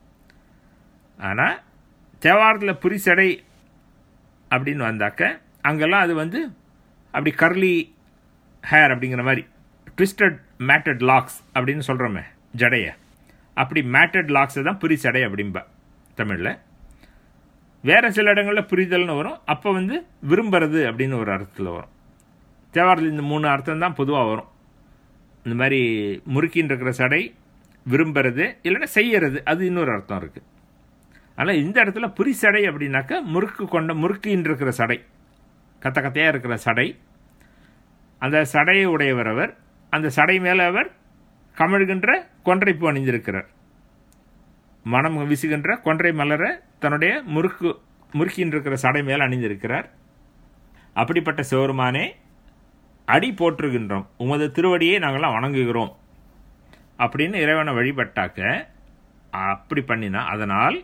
ஆனால் தேவாரத்தில் புரிசடை அப்படின்னு வந்தாக்க அங்கெல்லாம் அது வந்து அப்படி கர்லி ஹேர் அப்படிங்கிற மாதிரி ட்விஸ்டட் மேட்டட் லாக்ஸ் அப்படின்னு சொல்கிறோமே ஜடைய அப்படி மேட்டட் லாக்ஸை தான் புரிசடை அப்படிம்பா தமிழில் வேறு சில இடங்களில் புரிதல்னு வரும் அப்போ வந்து விரும்புறது அப்படின்னு ஒரு அர்த்தத்தில் வரும் தேவாரத்தில் இந்த மூணு அர்த்தம் தான் பொதுவாக வரும் இந்த மாதிரி முறுக்கின்னு இருக்கிற சடை விரும்புறது இல்லைன்னா செய்யறது அது இன்னொரு அர்த்தம் இருக்குது ஆனால் இந்த இடத்துல புரிசடை அப்படின்னாக்கா முறுக்கு கொண்ட முறுக்கின்னு இருக்கிற சடை கத்த கத்தையாக இருக்கிற சடை அந்த சடையை உடையவர் அவர் அந்த சடை மேலே அவர் கமழ்கின்ற கொன்றைப்பூ அணிந்திருக்கிறார் மனம் வீசுகின்ற கொன்றை மலர தன்னுடைய முறுக்கு முறுக்கின்னு இருக்கிற சடை மேல் அணிந்திருக்கிறார் அப்படிப்பட்ட சிவருமானே அடி போற்றுகின்றோம் உமது திருவடியை நாங்கள்லாம் வணங்குகிறோம் அப்படின்னு இறைவனை வழிபட்டாக்க அப்படி பண்ணினா அதனால்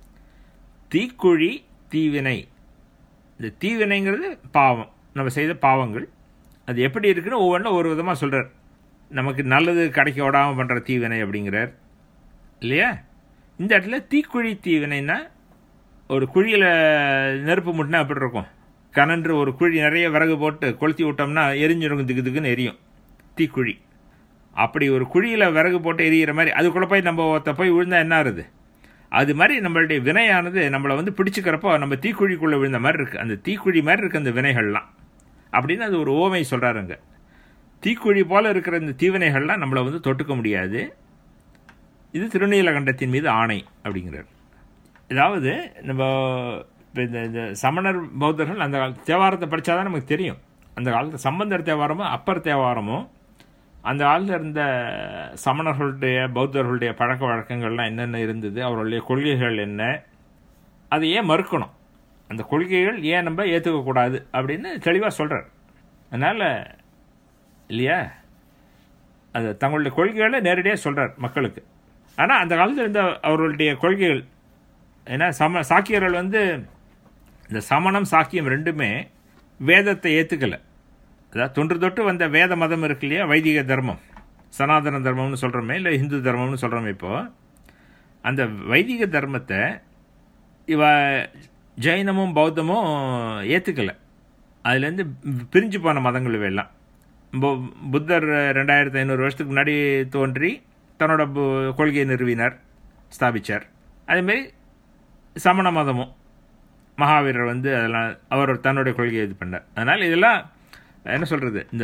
தீக்குழி தீவினை இந்த தீவினைங்கிறது பாவம் நம்ம செய்த பாவங்கள் அது எப்படி இருக்குன்னு ஒவ்வொன்றும் ஒரு விதமாக சொல்கிறார் நமக்கு நல்லது கிடைக்க விடாமல் பண்ணுற தீவினை அப்படிங்கிறார் இல்லையா இந்த இடத்துல தீக்குழி தீவினைன்னா ஒரு குழியில் நெருப்பு முட்டினா எப்படி இருக்கும் கனன்று ஒரு குழி நிறைய விறகு போட்டு கொளுத்தி விட்டோம்னா எரிஞ்சிருக்கும் திக்கு திக்குன்னு எரியும் தீக்குழி அப்படி ஒரு குழியில் விறகு போட்டு எரியிற மாதிரி அதுக்குள்ளே போய் நம்ம ஒருத்த போய் விழுந்தா என்ன ஆகுது அது மாதிரி நம்மளுடைய வினையானது நம்மளை வந்து பிடிச்சிக்கிறப்போ நம்ம தீக்குழிக்குள்ளே விழுந்த மாதிரி இருக்குது அந்த தீக்குழி மாதிரி இருக்குது அந்த வினைகள்லாம் அப்படின்னு அது ஒரு ஓமை சொல்கிறாருங்க தீக்குழி போல் இருக்கிற இந்த தீவினைகள்லாம் நம்மளை வந்து தொட்டுக்க முடியாது இது திருநீலகண்டத்தின் மீது ஆணை அப்படிங்கிறார் அதாவது நம்ம இப்போ இந்த இந்த சமணர் பௌத்தர்கள் அந்த கால தேவாரத்தை படித்தா தான் நமக்கு தெரியும் அந்த காலத்தில் சம்பந்தர் தேவாரமும் அப்பர் தேவாரமும் அந்த காலத்தில் இருந்த சமணர்களுடைய பௌத்தர்களுடைய பழக்க வழக்கங்கள்லாம் என்னென்ன இருந்தது அவர்களுடைய கொள்கைகள் என்ன அதை ஏன் மறுக்கணும் அந்த கொள்கைகள் ஏன் நம்ம ஏற்றுக்கக்கூடாது அப்படின்னு தெளிவாக சொல்கிறார் அதனால் இல்லையா அது தங்களுடைய கொள்கைகளை நேரடியாக சொல்கிறார் மக்களுக்கு ஆனால் அந்த காலத்தில் இருந்த அவர்களுடைய கொள்கைகள் ஏன்னா சம சாக்கியர்கள் வந்து இந்த சமணம் சாக்கியம் ரெண்டுமே வேதத்தை ஏற்றுக்கலை அதாவது தொன்று தொட்டு வந்த வேத மதம் இருக்கு இல்லையா வைதிக தர்மம் சனாதன தர்மம்னு சொல்கிறோமே இல்லை இந்து தர்மம்னு சொல்கிறோமே இப்போது அந்த வைதிக தர்மத்தை இவ ஜெயினமும் பௌத்தமும் ஏற்றுக்கலை அதுலேருந்து பிரிஞ்சு போன மதங்கள் இவையெல்லாம் பு- புத்தர் ரெண்டாயிரத்தி ஐநூறு வருஷத்துக்கு முன்னாடி தோன்றி தன்னோட பு- கொள்கையை நிறுவினார் ஸ்தாபிச்சார் அதேமாரி சமண மதமும் மகாவீரர் வந்து அதெல்லாம் அவர் தன்னுடைய கொள்கையை இது பண்ணார் அதனால் இதெல்லாம் என்ன சொல்கிறது இந்த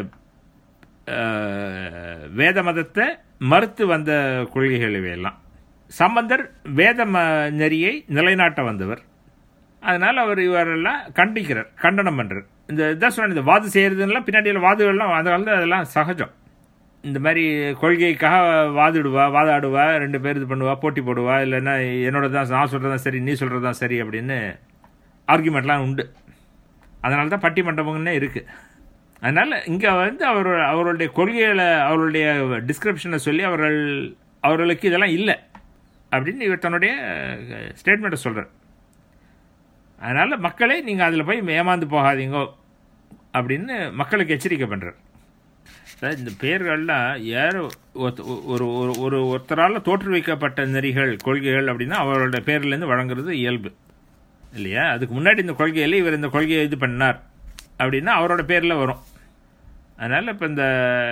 அஹ், வேத மதத்தை மறுத்து வந்த கொள்கைகள் இவையெல்லாம் சம்பந்தர் வேத ம நெறியை நிலைநாட்ட வந்தவர் அதனால் அவர் இவரெல்லாம் கண்டிக்கிறார் கண்டனம் பண்ணுறார் இந்த இதான் சொன்ன இந்த வாது செய்கிறதுலாம் பின்னாடியில் வாதுகள்லாம் அந்த காலத்தில் அதெல்லாம் சகஜம் இந்த மாதிரி கொள்கைக்காக வாதிடுவா வாதாடுவா ரெண்டு பேர் இது பண்ணுவா போட்டி போடுவா இல்லைன்னா என்னோட தான் நான் சொல்கிறது தான் சரி நீ சொல்கிறது தான் சரி அப்படின்னு ஆர்குமெண்ட்லாம் உண்டு அதனால தான் பட்டிமண்டபங்கன்னே இருக்குது அதனால் இங்கே வந்து அவர் அவர்களுடைய கொள்கைகளை அவர்களுடைய டிஸ்கிரிப்ஷனை சொல்லி அவர்கள் அவர்களுக்கு இதெல்லாம் இல்லை அப்படின்னு இவர் தன்னுடைய ஸ்டேட்மெண்ட்டை சொல்கிறார் அதனால் மக்களே நீங்கள் அதில் போய் ஏமாந்து போகாதீங்கோ அப்படின்னு மக்களுக்கு எச்சரிக்கை பண்ணுறார் அதாவது இந்த பெயர்கள்லாம் யாரோ ஒருத்த- ஒரு ஒரு ஒரு ஒருத்தரால் தோற்றுவிக்கப்பட்ட நெறிகள் கொள்கைகள் அப்படின்னா அவரோட பேர்லேருந்து வழங்குறது இயல்பு இல்லையா அதுக்கு முன்னாடி இந்த கொள்கையில் இவர் இந்த கொள்கையை இது பண்ணார் அப்படின்னா அவரோட பேரில் வரும் அதனால் இப்போ இந்த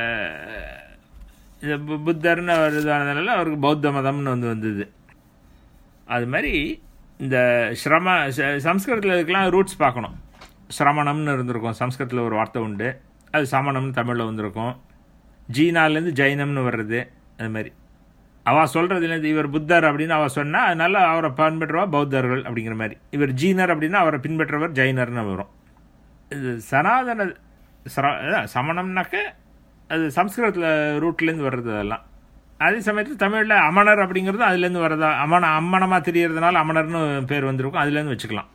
இந்த பு- புத்தர்னு அவர் இதானதுனால அவருக்கு பௌத்த மதம்னு வந்து வந்தது அது மாதிரி இந்த ஸ்ரம ச- சம்ஸ்கிருதத்தில் இதுக்கெல்லாம் ரூட்ஸ் பார்க்கணும் சிரமணம்னு இருந்திருக்கும் சம்ஸ்கிருதத்தில் ஒரு வார்த்தை உண்டு அது சமணம்னு தமிழில் வந்திருக்கும் ஜீனாலேருந்து ஜைனம்னு வர்றது அது மாதிரி அவள் சொல்கிறதுலேருந்து இவர் புத்தர் அப்படின்னு அவள் சொன்னால் அதனால அவரை பின்பற்றுவா பௌத்தர்கள் அப்படிங்கிற மாதிரி இவர் ஜீனர் அப்படின்னா அவரை பின்பற்றவர் ஜைனர்னு வரும் இது சனாதன சர- அதான் சமணம்னாக்க அது சம்ஸ்கிருதத்தில் ரூட்லேருந்து வர்றது அதெல்லாம் அதே சமயத்தில் தமிழில் அமணர் அப்படிங்கிறது அதுலேருந்து வர்றதா அமன அம்மனமாக தெரியறதுனால அமணர்னு பேர் வந்திருக்கும் அதுலேருந்து வச்சுக்கலாம்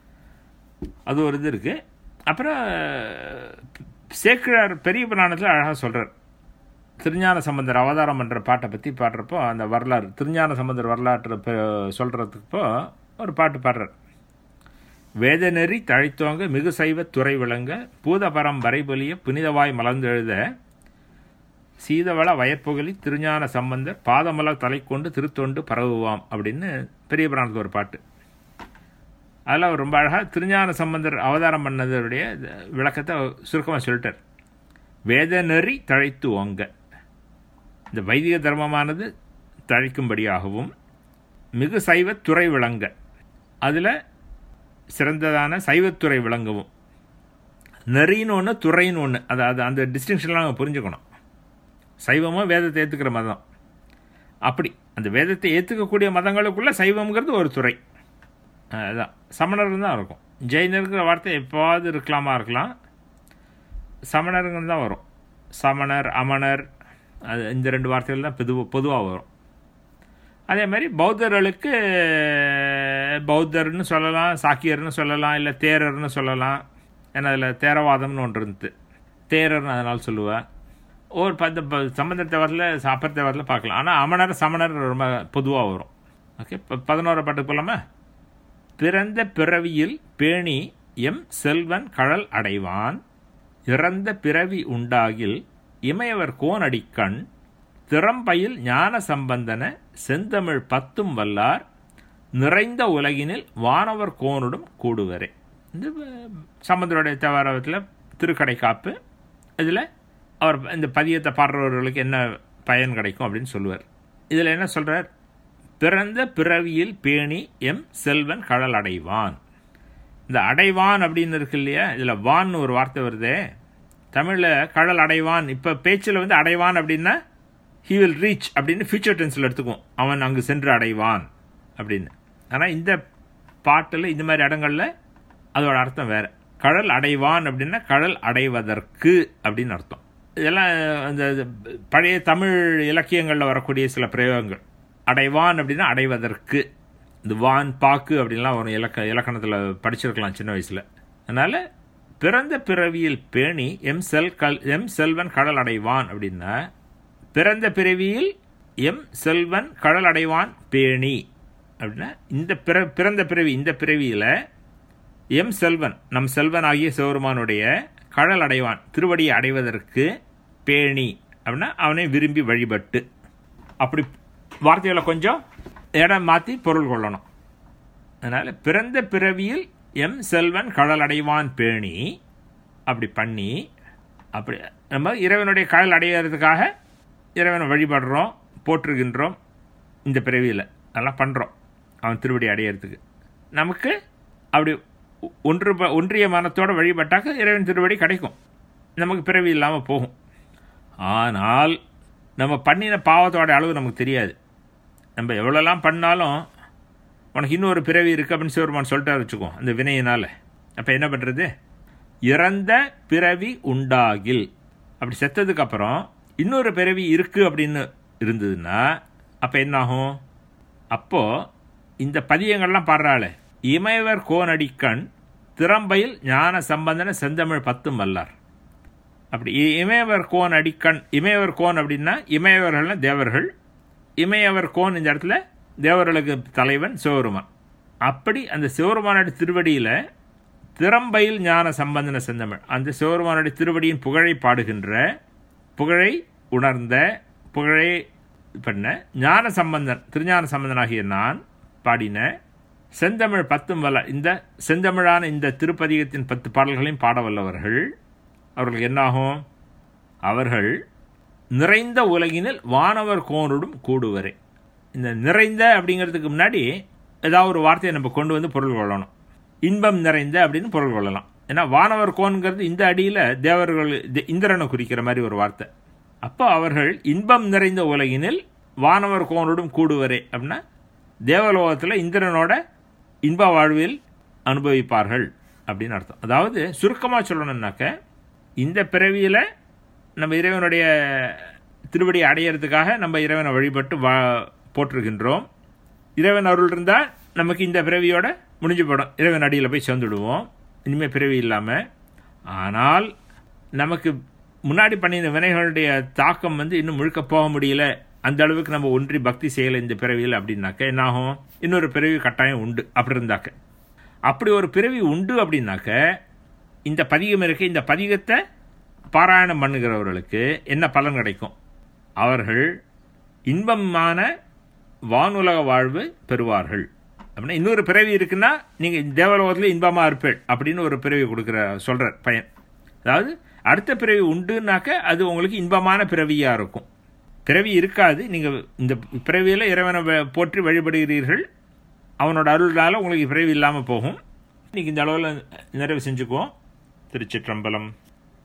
அது ஒரு இது இருக்குது அப்புறம் சேக்கிழார் பெரிய புராணத்தில் அழகாக சொல்கிறார் திருஞான சம்பந்தர் அவதாரம் பண்ணுற பாட்டை பற்றி பாடுறப்போ அந்த வரலாறு திருஞான சம்பந்தர் வரலாற்றை சொல்கிறதுப்போ ஒரு பாட்டு பாடுறார் வேதநெறி தழைத்தோங்க மிகு சைவ துறை விளங்க பூதபரம் வரைபொலிய புனிதவாய் மலர்ந்தெழுத சீதவள வயற்புகலி திருஞான சம்பந்தர் பாதமலர் தலை கொண்டு திருத்தொண்டு பரவுவாம் அப்படின்னு பெரிய புராணத்துக்கு ஒரு பாட்டு அதில் அவர் ரொம்ப அழகாக திருஞான சம்பந்தர் அவதாரம் பண்ணதோடைய விளக்கத்தை சுருக்கமாக சொல்லிட்டார் வேதநெறி தழைத்து ஓங்க இந்த வைதிக தர்மமானது தழைக்கும்படியாகவும் மிகு சைவ துறை விளங்க அதில் சிறந்ததான சைவத்துறை விளங்கவும் நெறின்னு ஒன்று துறைன்னு ஒன்று அது அது அந்த டிஸ்டிங்ஷன்லாம் நம்ம புரிஞ்சுக்கணும் சைவமும் வேதத்தை ஏற்றுக்கிற மதம் அப்படி அந்த வேதத்தை ஏற்றுக்கக்கூடிய மதங்களுக்குள்ள சைவம்ங்கிறது ஒரு துறை அஹ் அதான் சமணர் தான் இருக்கும் ஜெயினருங்கிற வார்த்தை எப்போவாவது இருக்கலாமா இருக்கலாம் சமணருங்கிறது தான் வரும் சமணர் அமணர் அது இந்த ரெண்டு வார்த்தைகள் தான் பொது பொதுவாக வரும் அதே மாதிரி பௌத்தர்களுக்கு பௌத்தர்னு சொல்லலாம் சாக்கியர்னு சொல்லலாம் இல்லை தேரர்னு சொல்லலாம் ஏன்னா அதில் தேரவாதம்னு ஒன்று இருந்தது தேரர்னு அதனால் சொல்லுவேன் ஒரு பத்து ப- சம்பந்த தேவரில் அப்பர் தேவரில் பார்க்கலாம் ஆனால் அமணர் சமணர் ரொம்ப பொதுவாக வரும் ஓகே இப்போ பதினோரு பாட்டு போலாமா பிறந்த பிறவியில் பேணி எம் செல்வன் கழல் அடைவான் இறந்த பிறவி உண்டாகில் இமையவர் கோனடிக்கண் திறம்பயில் ஞான சம்பந்தன செந்தமிழ் பத்தும் வல்லார் நிறைந்த உலகினில் வானவர் கோனுடும் கூடுவரே இந்த அஹ், சம்பந்தருடைய தேவாரத்தில் திருக்கடை காப்பு இதில் அவர் இந்த பதியத்தை பாடுறவர்களுக்கு என்ன பயன் கிடைக்கும் அப்படின்னு சொல்லுவார் இதில் என்ன சொல்றார் பிறந்த பிறவியில் பேணி எம் செல்வன் கடல் அடைவான் இந்த அடைவான் அப்படின்னு இருக்கு இல்லையா இதில் வான்னு ஒரு வார்த்தை வருதே தமிழில் கடல் அடைவான் இப்போ பேச்சில் வந்து அடைவான் அப்படின்னா ஹி வில் ரீச் அப்படின்னு ஃபியூச்சர் டென்ஸில் எடுத்துக்குவோம் அவன் அங்கு சென்று அடைவான் அப்படின்னு ஆனால் இந்த பாட்டில் இந்த மாதிரி இடங்கள்ல அதோட அர்த்தம் வேற கடல் அடைவான் அப்படின்னா கடல் அடைவதற்கு அப்படின்னு அர்த்தம் இதெல்லாம் அந்த பழைய தமிழ் இலக்கியங்களில் வரக்கூடிய சில பிரயோகங்கள் அடைவான் அப்படின்னா அடைவதற்கு இந்த வான் பாக்கு அப்படின்லாம் வரும் இலக்க இலக்கணத்தில் படிச்சிருக்கலாம் சின்ன வயசில் அதனால் பிறந்த பிறவியில் பேணி எம் செல் கல் எம் செல்வன் கடல் அடைவான் அப்படின்னா பிறந்த பிறவியில் எம் செல்வன் கடல் அடைவான் பேணி அப்படின்னா இந்த பிற பிறந்த பிறவி இந்த பிறவியில் எம் செல்வன் நம் செல்வன் ஆகிய சிவருமானுடைய கடல் அடைவான் திருவடியை அடைவதற்கு பேணி அப்படின்னா அவனை விரும்பி வழிபட்டு அப்படி வார்த்தைகளை கொஞ்சம் இடம் மாற்றி பொருள் கொள்ளணும் அதனால் பிறந்த பிறவியில் எம் செல்வன் கடல் அடைவான் பேணி அப்படி பண்ணி அப்படி நம்ம இறைவனுடைய கடல் அடையிறதுக்காக இறைவனை வழிபடுறோம் போற்றுகின்றோம் இந்த பிறவியில் அதெல்லாம் பண்ணுறோம் அவன் திருவடி அடையிறதுக்கு நமக்கு அப்படி ஒ- ஒன்று ப- ஒன்றிய மனத்தோட வழிபட்டாக்க இறைவன் திருவடி கிடைக்கும் நமக்கு பிறவி இல்லாமல் போகும் ஆனால் நம்ம பண்ணின பாவத்தோட அளவு நமக்கு தெரியாது நம்ம எவ்வளோலாம் பண்ணாலும் உனக்கு இன்னொரு பிறவி இருக்கு அப்படின்னு சிவருமான் சொல்லிட்டாரு வச்சுக்கோ அந்த வினையினால அப்போ என்ன பண்ணுறது இறந்த பிறவி உண்டாகில் அப்படி செத்ததுக்கு அப்புறம் இன்னொரு பிறவி இருக்கு அப்படின்னு இருந்ததுன்னா அப்போ என்னாகும் அப்போ இந்த பதியங்கள்லாம் பாடுறாளே இமைவர் கோனடிக்கண் திறம்பையில் ஞான சம்பந்தன செந்தமிழ் பத்தும் வல்லார் அப்படி இ- இமயவர் கோன் அடிக்கண் இமயவர் கோன் அப்படின்னா இமயவர்கள்னா தேவர்கள் இமயவர் கோன் இந்த இடத்துல தேவர்களுக்கு தலைவன் சிவருமான் அப்படி அந்த சிவருமானுடைய திருவடியில் திறம்பையில் ஞான சம்பந்தன செந்தமிழ் அந்த சிவருமானுடைய திருவடியின் புகழை பாடுகின்ற புகழை உணர்ந்த புகழை பண்ண ஞான சம்பந்தன் திருஞான சம்பந்தனாகிய நான் பாடின செந்தமிழ் பத்தும் வல்ல இந்த செந்தமிழான இந்த திருப்பதிகத்தின் பத்து பாடல்களையும் பாட வல்லவர்கள் அவர்களுக்கு என்னாகும் அவர்கள் நிறைந்த உலகினில் வானவர் கோனுடும் கூடுவரே இந்த நிறைந்த அப்படிங்கிறதுக்கு முன்னாடி ஏதாவது ஒரு வார்த்தையை நம்ம கொண்டு வந்து பொருள் கொள்ளணும் இன்பம் நிறைந்த அப்படின்னு பொருள் கொள்ளலாம் ஏன்னா வானவர் கோன்கிறது இந்த அடியில் தேவர்கள் தி- இந்திரனை குறிக்கிற மாதிரி ஒரு வார்த்தை அப்போ அவர்கள் இன்பம் நிறைந்த உலகினில் வானவர் கோனுடும் கூடுவரே அப்படின்னா தேவலோகத்தில் இந்திரனோட இன்ப வாழ்வில் அனுபவிப்பார்கள் அப்படின்னு அர்த்தம் அதாவது சுருக்கமாக சொல்லணும்னாக்க இந்த பிறவியில் நம்ம இறைவனுடைய திருவடியை அடையிறதுக்காக நம்ம இறைவனை வழிபட்டு வா போட்டிருக்கின்றோம் இறைவன் அருள் இருந்தால் நமக்கு இந்த பிறவியோட முடிஞ்சு போடும் இறைவன் அடியில் போய் சேர்ந்துடுவோம் இனிமேல் பிறவி இல்லாமல் ஆனால் நமக்கு முன்னாடி பண்ணின வினைகளுடைய தாக்கம் வந்து இன்னும் முழுக்க போக முடியல அந்த அளவுக்கு நம்ம ஒன்றி பக்தி செய்யலை இந்த பிறவியில் அப்படின்னாக்க என்னாகும் இன்னொரு பிறவி கட்டாயம் உண்டு அப்படி இருந்தாக்க அப்படி ஒரு பிறவி உண்டு அப்படின்னாக்க இந்த பதிகம் இருக்கு இந்த பதிகத்தை பாராயணம் பண்ணுகிறவர்களுக்கு என்ன பலன் கிடைக்கும் அவர்கள் இன்பமான வானுலக வாழ்வு பெறுவார்கள் அப்படின்னா இன்னொரு பிறவி இருக்குன்னா நீங்கள் தேவலோகத்தில் இன்பமாக இருப்பேள் அப்படின்னு ஒரு பிறவி கொடுக்குற சொல்கிற பையன் அதாவது அடுத்த பிறவி உண்டுனாக்க அது உங்களுக்கு இன்பமான பிறவியாக இருக்கும் பிறவி இருக்காது நீங்கள் இந்த பிறவியில் இறைவனை வ- போற்றி வழிபடுகிறீர்கள் அவனோட அருளால் உங்களுக்கு பிறவி இல்லாமல் போகும் இன்னைக்கு இந்த அளவில் நிறைவு செஞ்சுக்குவோம் திருச்சிற்றம்பலம்